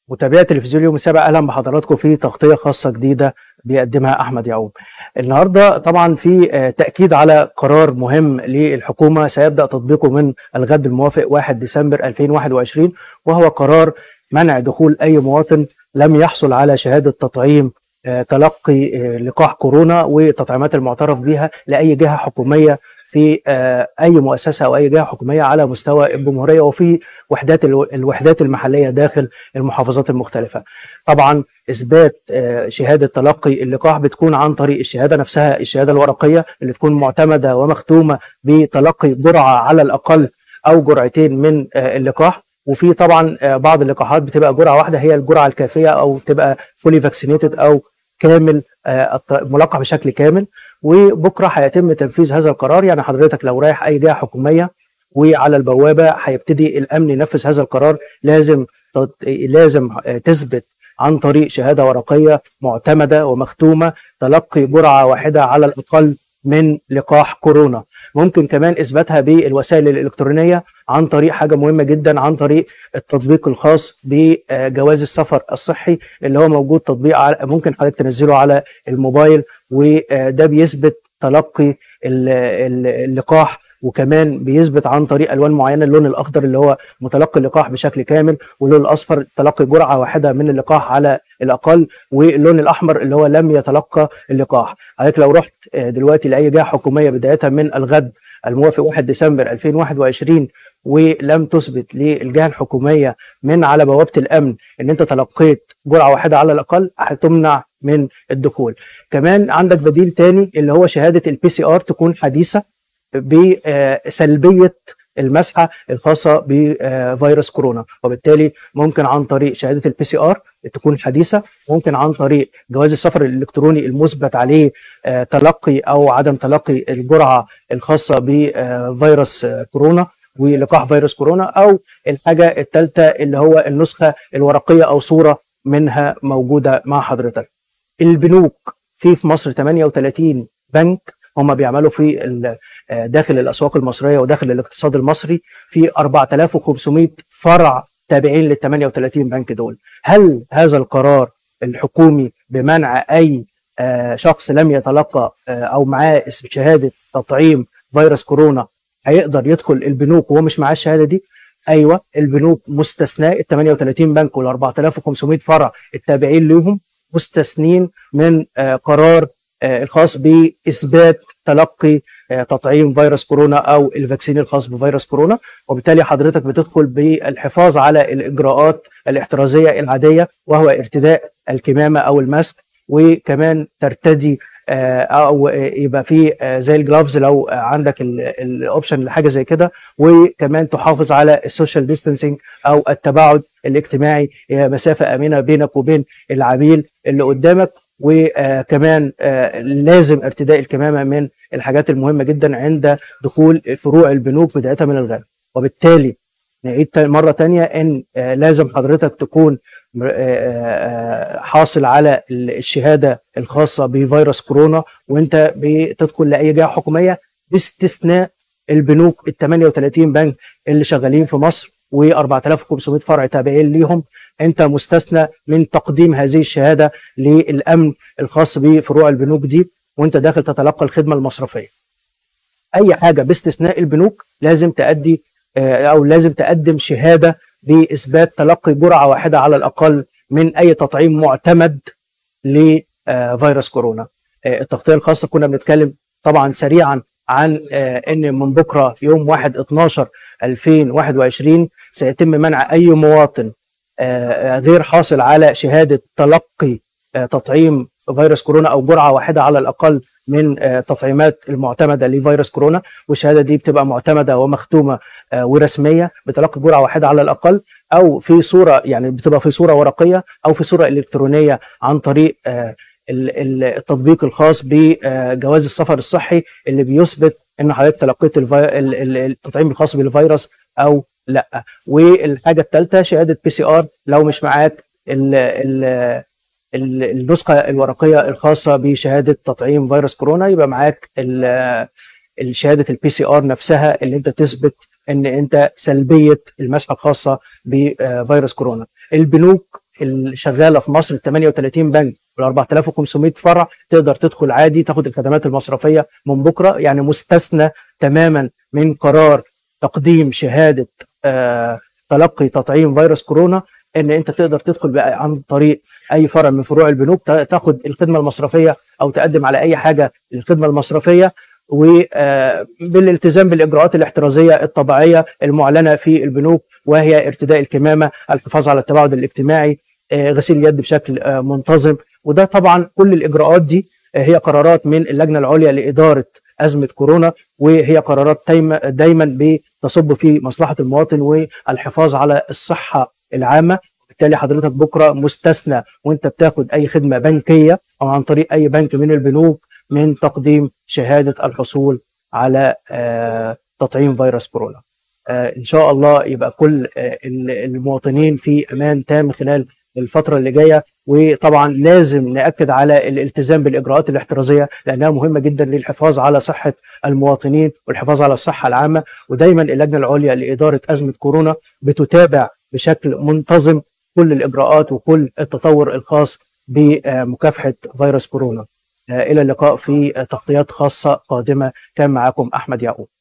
متابعي تلفزيون اليوم السابع اهلا بحضراتكم في تغطيه خاصه جديده بيقدمها احمد يعقوب. النهارده طبعا في تاكيد على قرار مهم للحكومه سيبدا تطبيقه من الغد الموافق 1 ديسمبر 2021 وهو قرار منع دخول اي مواطن لم يحصل على شهاده تطعيم تلقي لقاح كورونا والتطعيمات المعترف بها لاي جهه حكوميه في اي مؤسسه او اي جهه حكوميه على مستوى الجمهوريه وفي وحدات الوحدات المحليه داخل المحافظات المختلفه. طبعا اثبات شهاده تلقي اللقاح بتكون عن طريق الشهاده نفسها الشهاده الورقيه اللي تكون معتمده ومختومه بتلقي جرعه على الاقل او جرعتين من اللقاح وفي طبعا بعض اللقاحات بتبقى جرعه واحده هي الجرعه الكافيه او تبقى فولي فاكسينيتد او كامل ملقح بشكل كامل وبكره هيتم تنفيذ هذا القرار يعني حضرتك لو رايح اي جهه حكوميه وعلى البوابه هيبتدي الامن ينفذ هذا القرار لازم لازم تثبت عن طريق شهاده ورقيه معتمده ومختومه تلقي جرعه واحده على الاقل من لقاح كورونا ممكن كمان اثباتها بالوسائل الالكترونيه عن طريق حاجه مهمه جدا عن طريق التطبيق الخاص بجواز السفر الصحي اللي هو موجود تطبيق على ممكن حضرتك تنزله على الموبايل وده بيثبت تلقي اللقاح وكمان بيثبت عن طريق الوان معينه اللون الاخضر اللي هو متلقي اللقاح بشكل كامل واللون الاصفر تلقي جرعه واحده من اللقاح على الاقل واللون الاحمر اللي هو لم يتلقى اللقاح حضرتك لو رحت دلوقتي لاي جهه حكوميه بدايه من الغد الموافق 1 ديسمبر 2021 ولم تثبت للجهه الحكوميه من على بوابه الامن ان انت تلقيت جرعه واحده على الاقل هتمنع من الدخول كمان عندك بديل تاني اللي هو شهاده البي سي ار تكون حديثه بسلبيه المسحه الخاصه بفيروس كورونا وبالتالي ممكن عن طريق شهاده البي سي ار تكون حديثه ممكن عن طريق جواز السفر الالكتروني المثبت عليه تلقي او عدم تلقي الجرعه الخاصه بفيروس كورونا ولقاح فيروس كورونا او الحاجه الثالثه اللي هو النسخه الورقيه او صوره منها موجوده مع حضرتك. البنوك في في مصر 38 بنك هم بيعملوا في داخل الاسواق المصريه وداخل الاقتصاد المصري في 4500 فرع تابعين لل 38 بنك دول هل هذا القرار الحكومي بمنع اي شخص لم يتلقى او معاه شهاده تطعيم فيروس كورونا هيقدر يدخل البنوك وهو مش معاه الشهاده دي ايوه البنوك مستثناء ال 38 بنك وال 4500 فرع التابعين لهم مستثنين من قرار الخاص باثبات تلقي تطعيم فيروس كورونا او الفاكسين الخاص بفيروس كورونا وبالتالي حضرتك بتدخل بالحفاظ على الاجراءات الاحترازيه العاديه وهو ارتداء الكمامه او الماسك وكمان ترتدي او يبقى في زي الجلافز لو عندك الاوبشن لحاجه زي كده وكمان تحافظ على السوشيال ديستانسينج او التباعد الاجتماعي مسافه امنه بينك وبين العميل اللي قدامك وكمان لازم ارتداء الكمامه من الحاجات المهمه جدا عند دخول فروع البنوك بدايه من الغد وبالتالي نعيد مره تانية ان لازم حضرتك تكون حاصل على الشهاده الخاصه بفيروس كورونا وانت بتدخل لاي جهه حكوميه باستثناء البنوك ال 38 بنك اللي شغالين في مصر و4500 فرع تابعين ليهم انت مستثنى من تقديم هذه الشهاده للامن الخاص بفروع البنوك دي وانت داخل تتلقى الخدمه المصرفيه. اي حاجه باستثناء البنوك لازم تأدي او لازم تقدم شهاده باثبات تلقي جرعه واحده على الاقل من اي تطعيم معتمد لفيروس كورونا. التغطيه الخاصه كنا بنتكلم طبعا سريعا عن ان من بكره يوم 1 12 2021 سيتم منع اي مواطن غير حاصل على شهاده تلقي تطعيم فيروس كورونا او جرعه واحده على الاقل من التطعيمات المعتمده لفيروس كورونا والشهاده دي بتبقى معتمده ومختومه ورسميه بتلقي جرعه واحده على الاقل او في صوره يعني بتبقى في صوره ورقيه او في صوره الكترونيه عن طريق التطبيق الخاص بجواز السفر الصحي اللي بيثبت ان حضرتك تلقيت التطعيم الخاص بالفيروس او لا والحاجه الثالثه شهاده بي سي ار لو مش معاك ال ال النسخه الورقيه الخاصه بشهاده تطعيم فيروس كورونا يبقى معاك شهاده البي سي ار نفسها اللي انت تثبت ان انت سلبيه المسحه الخاصه بفيروس كورونا. البنوك الشغاله في مصر 38 بنك وال 4500 فرع تقدر تدخل عادي تاخد الخدمات المصرفيه من بكره يعني مستثنى تماما من قرار تقديم شهاده آه تلقي تطعيم فيروس كورونا ان انت تقدر تدخل بقى عن طريق اي فرع من فروع البنوك تاخد الخدمه المصرفيه او تقدم على اي حاجه للخدمه المصرفيه وبالالتزام بالاجراءات الاحترازيه الطبيعيه المعلنه في البنوك وهي ارتداء الكمامه، الحفاظ على التباعد الاجتماعي، غسيل اليد بشكل منتظم وده طبعا كل الاجراءات دي هي قرارات من اللجنه العليا لاداره ازمه كورونا وهي قرارات دايما بتصب في مصلحه المواطن والحفاظ على الصحه العامه بالتالي حضرتك بكره مستثنى وانت بتاخد اي خدمه بنكيه او عن طريق اي بنك من البنوك من تقديم شهاده الحصول على تطعيم فيروس كورونا. ان شاء الله يبقى كل المواطنين في امان تام خلال الفترة اللي جاية وطبعا لازم نأكد على الالتزام بالإجراءات الاحترازية لأنها مهمة جدا للحفاظ على صحة المواطنين والحفاظ على الصحة العامة ودايما اللجنة العليا لإدارة أزمة كورونا بتتابع بشكل منتظم كل الإجراءات وكل التطور الخاص بمكافحة فيروس كورونا إلى اللقاء في تغطيات خاصة قادمة كان معكم أحمد يعقوب